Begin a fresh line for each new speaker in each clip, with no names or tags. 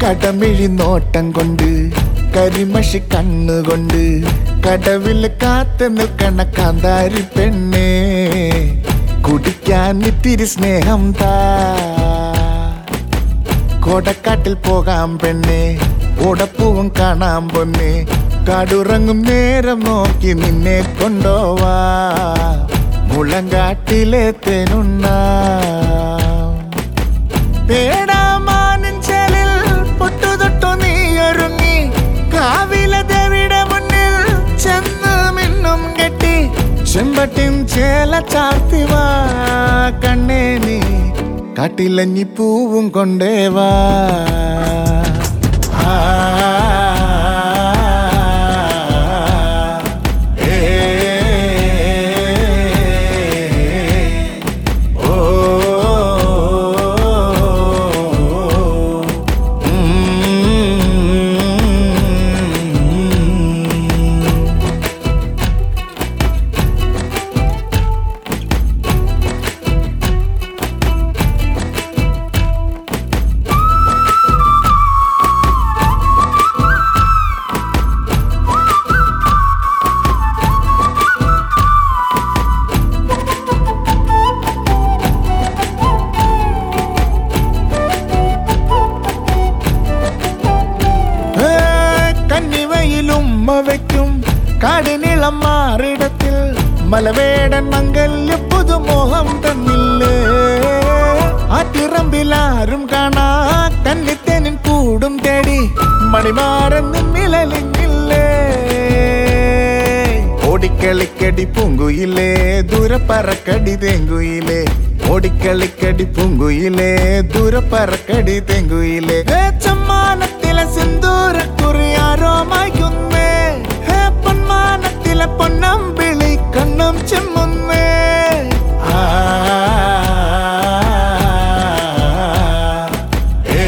കടമിഴി നോട്ടം കൊണ്ട് കരിമഷി കണ്ണുകൊണ്ട് കടവിൽ കാത്തു നിൽക്കണ കാന്താരി പെണ്ണേ കുടിക്കാൻ ഇത്തിരി സ്നേഹം താ കോടക്കാട്ടിൽ പോകാം പെണ്ണെ ഓടപ്പൂവും കാണാം പൊന്നെ കാടുറങ്ങും നേരം നോക്കി നിന്നെ കൊണ്ടോവാ മുളങ്കാട്ടിലെ തേനുണ്ണ പേടാമാനിൻ ചേലിൽ പൊട്ടുതൊട്ടു നീ ഒരുങ്ങി കാവിലെ ദേവിയുടെ മുന്നിൽ ചെന്ന് മിന്നും കെട്ടി ചെമ്പട്ടിൻ ചേല ചാർത്തിവാ കണ്ണേ നീ കാട്ടിലഞ്ഞി പൂവും കൊണ്ടേവാ ആ, ഏ, ഓ, ഉം. ഏ, കന്നിവയിലും വയ്ക്കും കാടിനിളം മാറിടത്തിൽ മലവേടൻ മംഗല്യ പുതുമോഹം തന്നില്ലേ ആറ്റിറമ്പിലാരും കാണാ കന്നിത്തേനിൻ കൂടും തേടി മണിമാറെന്ന് നിലലിങ്ങില്ലേ ഓടിക്കളിക്കടി പൂങ്കുയിലേ ദൂരപ്പറക്കടി തേങ്കുയിലേ ഓടിക്കളിക്കടി പൂങ്കുയിലേ ദൂരപ്പറക്കടി തേങ്കുയിലേ ഏ ചമ്മാനത്തിലെ സിന്ദൂരക്കുറി ആരോ മായ്ക്കുന്നേ ഹേ പൊന്മാനത്തിലെ പൊന്നമ്പിളി കണ്ണും ചെമ്മുന്നേ ആ, ഏ,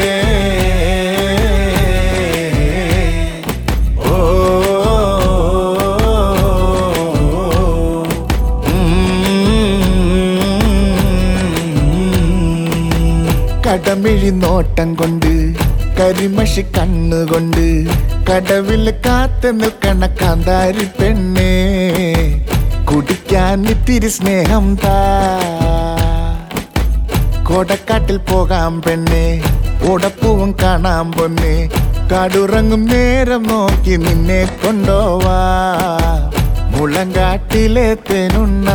ഓ, ഉം. കടമിഴി നോട്ടം കൊണ്ട് കരിമഷി കണ്ണുകൊണ്ട് കടവിൽ കാത്തു നിൽക്കണ കാന്താരി പെണ്ണേ കുടിക്കാൻ ഇത്തിരി സ്നേഹം താ കോടക്കാട്ടിൽ പോകാം പെണ്ണെ ഓടപ്പൂവും കാണാം പൊന്നെ കാടുറങ്ങും നേരം നോക്കി നിന്നെ കൊണ്ടോവാ മുളങ്കാട്ടിലെ തേനുണ്ണ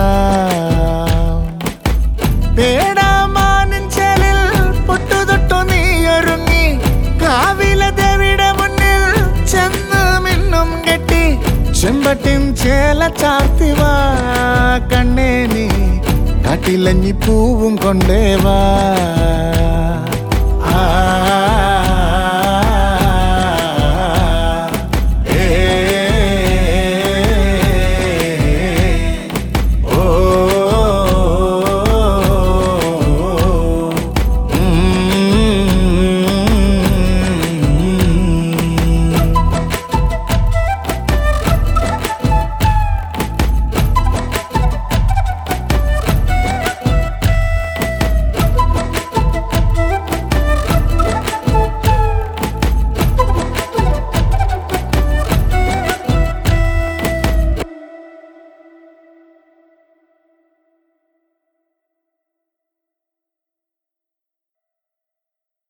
പേടാമാനിൻ ചേലിൽ പൊട്ടുതൊട്ടു നീ ഒരുങ്ങി കാവിലെ ദേവിയുടെ മുന്നിൽ ചെന്ന് മിന്നും കെട്ടി ചെമ്പട്ടിൻ ചേല ചാർത്തിവാ കണ്ണേ നീ കാട്ടിലഞ്ഞി പൂവും കൊണ്ടേവാ ആ